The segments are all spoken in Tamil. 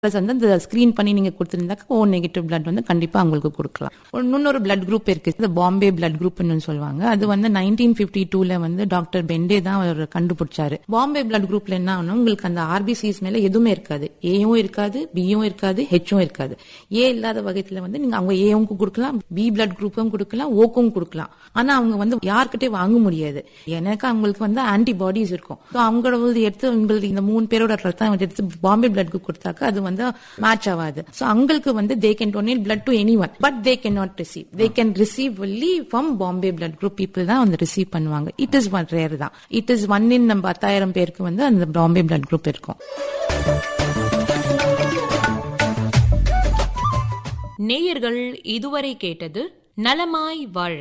ப்ளஸ் வந்து அந்த ஸ்க்ரீன் பண்ணி நீங்க கொடுத்துருந்தாக்க ஓ நெகட்டிவ் பிளட் வந்து கண்டிப்பா அவங்களுக்கு கொடுக்கலாம் ஒரு இன்னொரு பிளட் குரூப் இருக்கு இந்த பாம்பே பிளட் குரூப்னு சொல்லுவாங்க அது வந்து நைன்டீன் பிப்டி டூல வந்து டாக்டர் பெண்டே தான் அவர் கண்டுபிடிச்சாரு பாம்பே பிளட் குரூப்ல என்ன ஆகணும் உங்களுக்கு அந்த ஆர்பிசிஸ் மேல எதுவுமே இருக்காது ஏயும் இருக்காது பியும் இருக்காது ஹெச்சும் இருக்காது ஏ இல்லாத வகைத்துல வந்து நீங்க அவங்க ஏவும் கொடுக்கலாம் பி பிளட் குரூப்பும் கொடுக்கலாம் ஓக்கும் கொடுக்கலாம் ஆனா அவங்க வந்து யார்கிட்டயும் வாங்க முடியாது எனக்கு அவங்களுக்கு வந்து ஆன்டிபாடிஸ் இருக்கும் So அவங்களோட எடுத்து உங்களுக்கு இந்த மூணு பேரோட ரத்தம் எடுத்து பாம்பே பிளட் கொடுத்தாக்க அது வந்து மேட்ச் ஆகாது சோ அவங்களுக்கு வந்து they can donate blood to anyone but they can not receive they can receive only from Bombay blood group people தான் வந்து ரிசீவ் பண்ணுவாங்க இட் இஸ் ஒன் ரேர் தான் இட் இஸ் ஒன் இன் நம்ம பத்தாயிரம் பேருக்கு வந்து அந்த பாம்பே பிளட் குரூப் இருக்கும் நேயர்கள் இதுவரை கேட்டது நலமாய் வாழ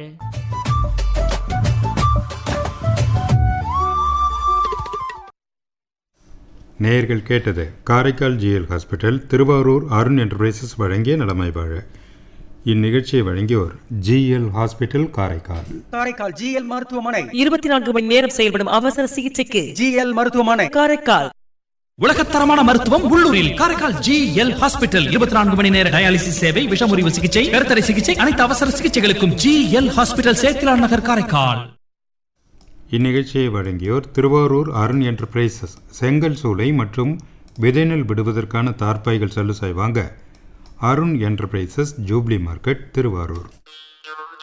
நேயர்கள் கேட்டது Karaikal GL hospital Thiruvarur Arun enterprises வழங்கிய நலமை வாழ இந்நிகழ்ச்சியை வழங்கியோர் GL hospital Karaikal Karaikal GL மருத்துவமனை இருபத்தி நான்கு மணி நேரம் செயல்படும் அவசர சிகிச்சைக்கு ஜிஎல் மருத்துவமனை காரைக்கால் உலகத்தரமான மருத்துவம் உள்ளூரில் காரைக்கால் ஜி எல் ஹாஸ்பிட்டல் இருபத்தி நான்கு மணி நேர டயாலிசிஸ் சேவை விஷமுறிவு சிகிச்சை கருத்தடை சிகிச்சை அனைத்து அவசர சிகிச்சைகளுக்கும் G L hospital Sethilan Nagar Karaikal இந்நிகழ்ச்சியை வழங்கியோர் திருவாரூர் அருண் என்டர்பிரைசஸ் செங்கல் சூளை மற்றும் விதைநெல் விடுவதற்கான தார்ப்பாய்கள் சல்லுசாய் வாங்க Arun enterprises jubilee market Thiruvarur